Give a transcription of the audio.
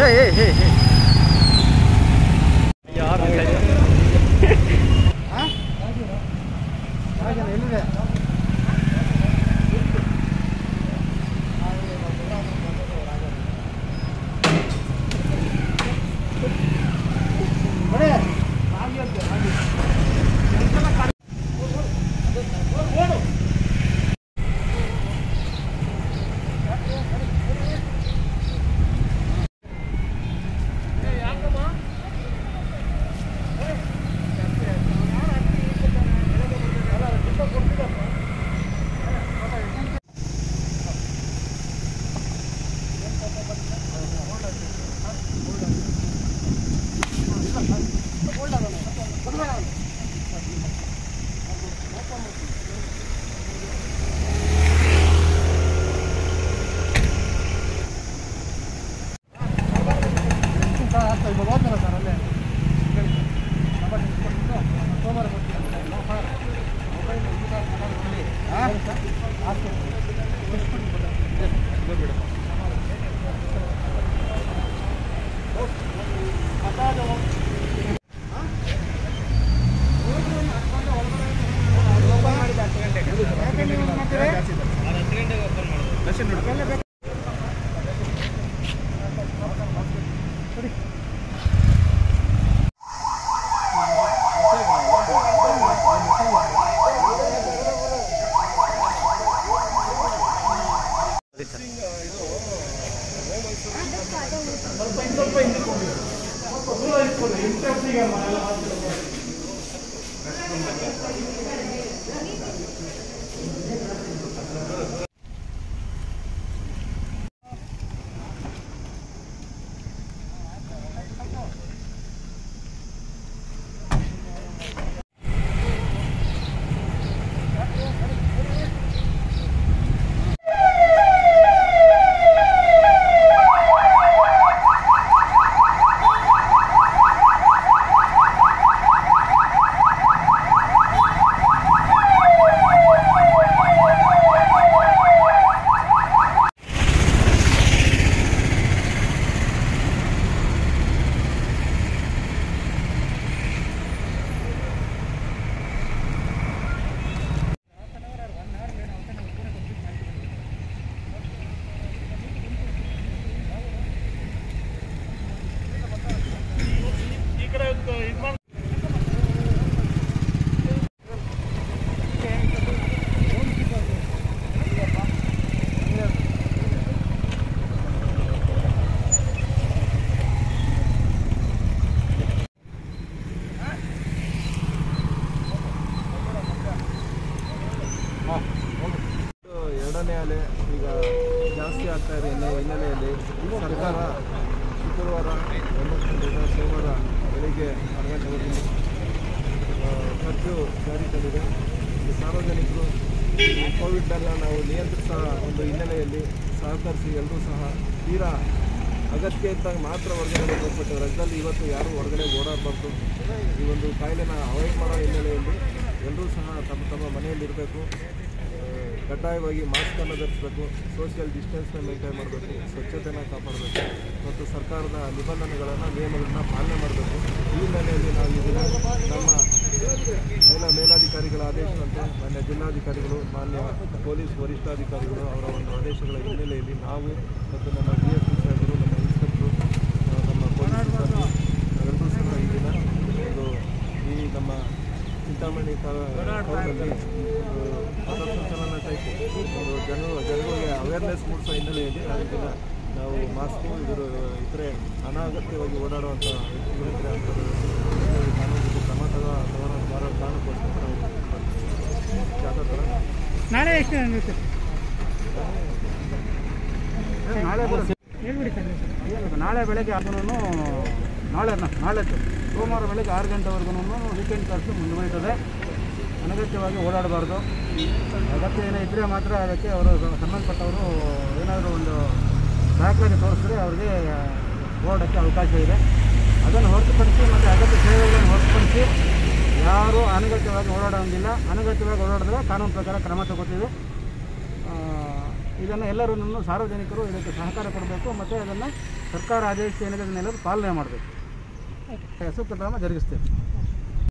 ಏ ಏ ಏ ಏ. ಯಾರು ಎಲ್ಲಿದೆ ಇವಾಗ ಹೋದ್ನಲ್ಲ ಸರ್ ಅಲ್ಲೇ ನಂಬರ್ ಇಸ್ಕೊಂಡು ಸೋಮವಾರ ಬರ್ತೀನಿ ಹಾಂ ಎರಡನೇ ಅಲೆ ಈಗ ಜಾಸ್ತಿ ಆಗ್ತಾ ಇದೆ ಹಿನ್ನೆ ಹಿನ್ನೆಲೆಯಲ್ಲಿ ಸರ್ಕಾರ ಶುಕ್ರವಾರ ಒಂಬತ್ತು ದಿನ ಸೋಮವಾರ ಬೆಳಿಗ್ಗೆ ಆರು ಗಂಟೆವರೆಗೂ ಆ, ಕರ್ಫ್ಯೂ ಜಾರಿ ತಂದಿದೆ ಈ ಸಾರ್ವಜನಿಕರು ಈ ಕೋವಿಡ್ನೆಲ್ಲ ನಾವು ನಿಯಂತ್ರಿಸೋ ಒಂದು ಹಿನ್ನೆಲೆಯಲ್ಲಿ ಸಹಕರಿಸಿ ಎಲ್ಲರೂ ಸಹ ತೀರಾ ಅಗತ್ಯ ಇದ್ದಾಗ ಮಾತ್ರ ಹೊರಗಡೆ ಹೋಗ್ಬಿಟ್ಟು ರಜದಲ್ಲಿ ಇವತ್ತು ಯಾರೂ ಹೊರಗಡೆ ಓಡಾಡಬಾರ್ದು ಈ ಒಂದು ಕಾಯಿಲೆನ ಅವಾಯ್ಡ್ ಮಾಡೋ ಹಿನ್ನೆಲೆಯಲ್ಲಿ ಎಲ್ಲರೂ ಸಹ ತಮ್ಮ ತಮ್ಮ ಮನೆಯಲ್ಲಿರಬೇಕು ಕಡ್ಡಾಯವಾಗಿ ಮಾಸ್ಕನ್ನು ಧರಿಸಬೇಕು ಸೋಷಿಯಲ್ ಡಿಸ್ಟೆನ್ಸ್ನ ಮೇಂಟೈನ್ ಮಾಡಬೇಕು ಸ್ವಚ್ಛತೆನ ಕಾಪಾಡಬೇಕು ಮತ್ತು ಸರ್ಕಾರದ ನಿಬಂಧನೆಗಳನ್ನು ನಿಯಮಗಳನ್ನ ಪಾಲನೆ ಮಾಡಬೇಕು ಈ ಹಿನ್ನೆಲೆಯಲ್ಲಿ ನಾವು ಈ ದಿನ ನಮ್ಮ ಮೇಲ ಮೇಲಾಧಿಕಾರಿಗಳ ಆದೇಶದಂತೆ ಮಾನ್ಯ ಜಿಲ್ಲಾಧಿಕಾರಿಗಳು ಮಾನ್ಯ ಪೊಲೀಸ್ ವರಿಷ್ಠಾಧಿಕಾರಿಗಳು ಅವರ ಒಂದು ಆದೇಶಗಳ ಹಿನ್ನೆಲೆಯಲ್ಲಿ ನಾವು ಮತ್ತು ನಮ್ಮ ಬಿ ಎಸ್ ಪಿ ಸಾಹೇಬರು ನಮ್ಮ ಇನ್ಸ್ಪೆಕ್ಟ್ರು ಆ, ನಮ್ಮ ಪೊಲೀಸ್ ಸಿಬ್ಬಂದಿ ನಾವೆಲ್ಲರೂ ಸಹ ಈ ದಿನ ಒಂದು ಈ ನಮ್ಮ ಚಿಂತಾಮಣಿ ಟೌನಲ್ಲಿ ಪಥಸಂಚಲನ ಟೈಪ್ ಒಂದು ಜನ ಜನಗಳಿಗೆ ಅವೇರ್ನೆಸ್ ಮೂಡಿಸೋ ಹಿನ್ನೆಲೆಯಲ್ಲಿ ನಾವು ಇದನ್ನ ನಾವು ಮಾಸ್ಕು ಇದ್ರ ಇತರೆ ಅನಾಗತ್ಯವಾಗಿ ಓಡಾಡುವಂಥ ವ್ಯಕ್ತಿಗಳಿದ್ರೆ ಅಂಥದ್ದು ಕಾನೂನು ಕ್ರಮ ತಗೋ ತಗೊಳ್ಳೋ ಬಾರೋ ಕಾರಣಕ್ಕೋಸ್ಕರ ನಾವು ಮಾಡ್ತೀವಿ. ಯಾವ ಥರ ನಾಳೆ ಎಷ್ಟು ಆಗುತ್ತೆ ನಾಳೆ ಹೇಳ್ಬಿಡಿ ಸರ್ ಏನಿಲ್ಲ ನಾಳೆ ಬೆಳಗ್ಗೆ ಅದನ್ನು ನಾಳೆ ನಾಳೆದ್ದು ಸೋಮವಾರ ಬೆಳಗ್ಗೆ ಆರು ಗಂಟೆವರೆಗೂ ವೀಕೆಂಡ್ ಖರ್ಚು ಮುಂದುವರಿತದೆ ಅನಗತ್ಯವಾಗಿ ಓಡಾಡಬಾರ್ದು ಅಗತ್ಯ ಏನೋ ಇದ್ದರೆ ಮಾತ್ರ ಅದಕ್ಕೆ ಅವರು ಸಂಬಂಧಪಟ್ಟವರು ಏನಾದರೂ ಒಂದು ದಾಖಲೆ ತೋರಿಸಿದ್ರೆ ಅವ್ರಿಗೆ ಓಡೋಕ್ಕೆ ಅವಕಾಶ ಇದೆ ಅದನ್ನು ಹೊರತುಪಡಿಸಿ ಮತ್ತು ಅಗತ್ಯ ಸೇವೆಗಳನ್ನು ಹೊರತುಪಡಿಸಿ ಯಾರೂ ಅನಗತ್ಯವಾಗಿ ಓಡಾಡೋಂಗಿಲ್ಲ ಅನಗತ್ಯವಾಗಿ ಓಡಾಡಿದ್ರೆ ಕಾನೂನು ಪ್ರಕಾರ ಕ್ರಮ ತಗೋತೀವಿ ಆ, ಇದನ್ನು ಎಲ್ಲರೂ ಸಾರ್ವಜನಿಕರು ಇದಕ್ಕೆ ಸಹಕಾರ ಕೊಡಬೇಕು ಮತ್ತು ಅದನ್ನು ಸರ್ಕಾರ ಆದೇಶ ಏನಿದೆ ಅದನ್ನೆಲ್ಲರೂ ಪಾಲನೆ ಮಾಡಬೇಕು ಸೂಕ್ತ ಕ್ರಮ ಜರುಗಿಸ್ತೇವೆ